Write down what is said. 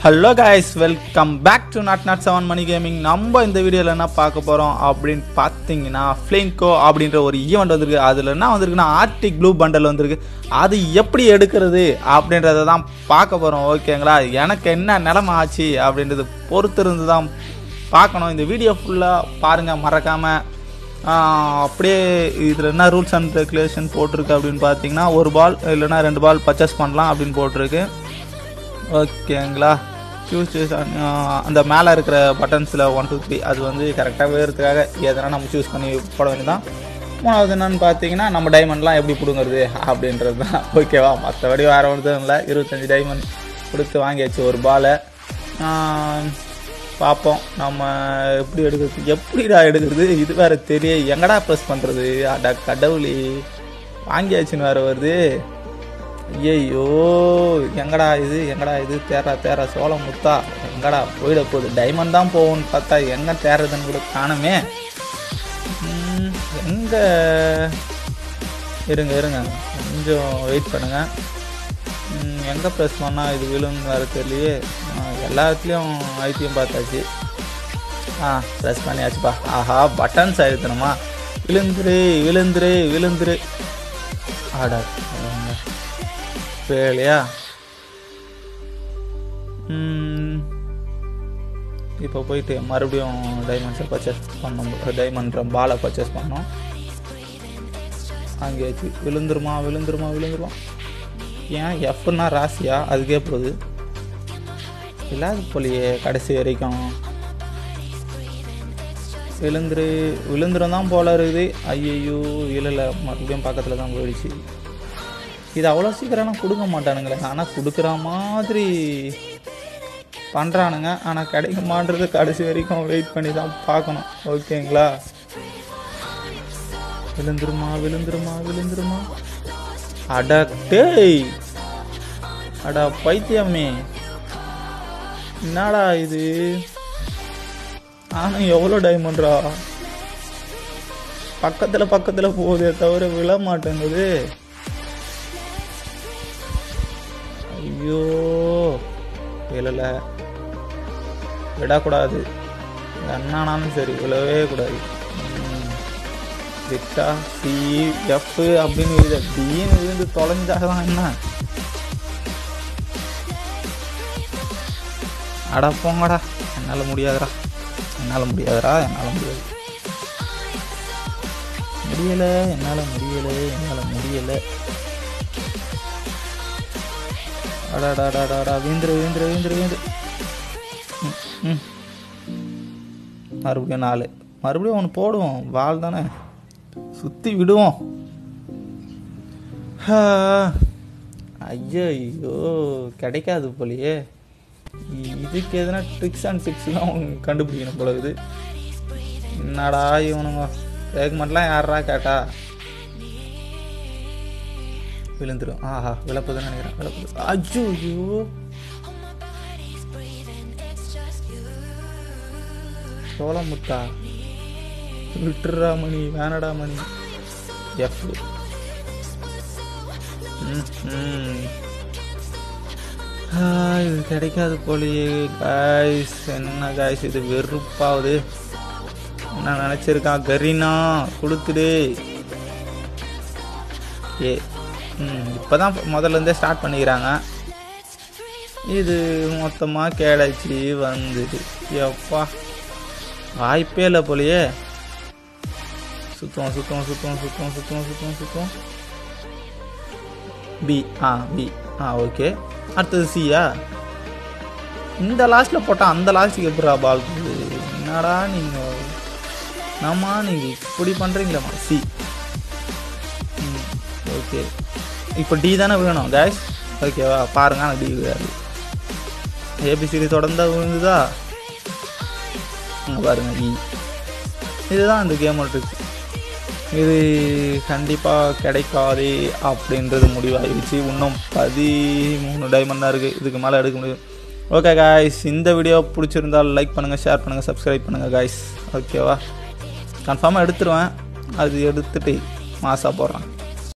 Hello guys welcome back to nought nought seven Mani gaming நம்ம இந்த வீடியோவில் என்ன பார்க்க போகிறோம் அப்படின்னு பார்த்தீங்கன்னா ஃப்ளிங்கோ அப்படின்ற ஒரு ஈவெண்ட் வந்திருக்கு அதில் என்ன வந்திருக்குன்னா ஆர்டிக் ப்ளூ பண்டல் வந்திருக்கு அது எப்படி எடுக்கிறது அப்படின்றத தான் பார்க்க போகிறோம் ஓகேங்களா எனக்கு என்ன நிலமை ஆச்சு அப்படின்றது பொறுத்திருந்து தான் பார்க்கணும் இந்த வீடியோ ஃபுல்லாக பாருங்கள் மறக்காமல் அப்படியே இதில் என்ன ரூல்ஸ் அண்ட் ரெகுலேஷன் போட்டிருக்கு அப்படின்னு பார்த்தீங்கன்னா ஒரு பால் இல்லைன்னா ரெண்டு பால் பர்ச்சேஸ் பண்ணலாம் அப்படின்னு போட்டிருக்கு ஓகேங்களா சூஸ் அந்த மேலே இருக்கிற பட்டன்ஸில் ஒன் டூ த்ரீ அது வந்து கரெக்டாக வேறதுக்காக எதனா நம்ம சூஸ் பண்ணி போட வேண்டியதான் மூணாவது என்னன்னு பார்த்தீங்கன்னா நம்ம டைமண்ட்லாம் எப்படி பிடுங்குறது அப்படின்றது தான் ஓகேவா மற்றபடி வேறு ஒன்றும் இல்லை இருபத்தஞ்சி டைமண்ட் கொடுத்து வாங்கியாச்சு ஒரு பாலை பார்ப்போம் நம்ம எப்படி எடுக்கிறது எப்படிடா எடுக்கிறது இது வேறு தெரிய எங்கடா ப்ரெஸ் பண்ணுறது அட கடவுளி வாங்கியாச்சுன்னு வேறு வருது ஐயையோ எங்கடா இது எங்கடா இது தேரா தேரா சோளம் முத்தா எங்கடா போயிட போகுது டைமண்ட் தான் போகும்னு பார்த்தா எங்கே தேர்றதுன்னு கூட காணுமே ம், எங்க இருங்க இருங்க கொஞ்சம் வெயிட் பண்ணுங்க ம், எங்க ப்ரெஸ் பண்ணால் இது விழுந்து வேறு தெரியலையே ஆ, எல்லா இடத்துலையும் ஐத்தியம் பார்த்தாச்சு ஆ ப்ரெஸ் பண்ணியாச்சுப்பா ஆஹா பட்டன்ஸ் அழுத்தணுமா விழுந்துரு விழுந்துரு விழுந்துரு ஆடா வேலையா இப்போ போயிட்டு மறுபடியும் டைமண்ட்ஸை பர்ச்சேஸ் பண்ணோம் டைமண்ட் பாலை பர்ச்சேஸ் பண்ணோம் அங்கேயாச்சு விழுந்துருமா விழுந்துருமா விழுந்துருமா ஏன் எஃப்னா ராசியா அதுக்கே போகுது இல்லாத போலியே கடைசி வரைக்கும் விழுந்துரு விழுந்துரும் தான் போல இருக்குது ஐயையோ விழலை மறுபடியும் பக்கத்தில் தான் போயிடுச்சு இது அவ்வளோ சீக்கிரம்லாம் கொடுக்க மாட்டானுங்களே ஆனால் கொடுக்குற மாதிரி பண்ணுறானுங்க ஆனால் கிடைக்க மாட்டுறது கடைசி வரைக்கும் வெயிட் பண்ணி தான் பார்க்கணும் ஓகேங்களா விழுந்துருமா விழுந்துருமா விழுந்துருமா அட டேய் அட பைத்தியமே என்னடா இது ஆனால் எவ்வளோ டைமண்ட்ரா பக்கத்தில் பக்கத்தில் போகுதே தவிர விழ மாட்டேங்குது ஐயோ விழலை விடக்கூடாது என்னானாலும் சரி விழவே கூடாது ம். விட்டா சி எஃப் அப்படின்னு விழுத டீன்னு விழுந்து தொலைஞ்சாதான் என்ன அடா போங்கடா என்னால் முடியாதுடா என்னால் முடியாதுடா என்னால் முடியாது முடியலை என்னால் முடியலை என்னால் முடியலை அடாடாடாடாடா வீந்துரு வீந்துரு வீந்துரு வீந்துரு ம், ம். மறுபடியும் நாலு மறுபடியும் ஒன்று போடுவோம் வால் தானே சுற்றி விடுவோம் ஹா. ஐயோ கிடைக்காது போலியே இதுக்கு எதனா ட்ரிக்ஸ் அண்ட் டிப்ஸ்லாம் கண்டுபிடிக்கணும் போல இது என்னடா இவனுங்க ரெக்கமெண்ட்லாம் யாரா கேட்டா விழுந்துரும் ஆஹா விளப்புதுன்னு நினைக்கிறேன் விளப்புது அஜோ ஐயோ சோளம் முத்தா விட்டுறா மணி வேணடா மணி எஃப் இது கிடைக்காது போலியே காய்ஸ் என்ன காய்ஸ் இது வெறுப்பாகுது என்ன நினச்சிருக்கான் கரீனா கொடுத்துடு ஏ ம் இப்போ தான் முதல்ல இருந்தே ஸ்டார்ட் பண்ணிக்கிறாங்க இது மொத்தமாக கேடாச்சு வந்துடு எப்பா வாய்ப்பே இல்லை போலையே சுற்றுவோம் சுற்றுவோம் சுற்றுவோம் சுற்றுவோம் சுற்றுவோம் சுற்றுவோம் சுற்றுவோம் பி ஆ பி ஆ ஓகே அடுத்தது சியா இந்த லாஸ்ட்டில் போட்டால் அந்த லாஸ்ட்டுக்கு எப்படா பால் போகுது என்னடா நீங்கள் நாமா நீங்கள் இப்படி பண்ணுறீங்களேம்மா சி ம் ஓகே இப்போ டி தானே வேணும் கேஷ் ஓகேவா பாருங்க ஆனால் டி விழாது ஏபிசிடி தொடர்ந்தா விழுந்துதா அங்கே பாருங்க இ இதுதான் இந்த கேமோட ட்ரிக்ஸ் இது கண்டிப்பாக கிடைக்காது அப்படின்றது முடிவாகிடுச்சு இன்னும் பதிமூணு டைமண்ட் தான் இருக்குது இதுக்கு மேலே எடுக்க முடியும் ஓகே காய்ஸ் இந்த வீடியோ பிடிச்சிருந்தால் லைக் பண்ணுங்கள் ஷேர் பண்ணுங்கள் சப்ஸ்கிரைப் பண்ணுங்கள் காய்ஸ் ஓகேவா கன்ஃபார்மாக எடுத்துருவேன் அது எடுத்துட்டு மாசாக போடுறேன்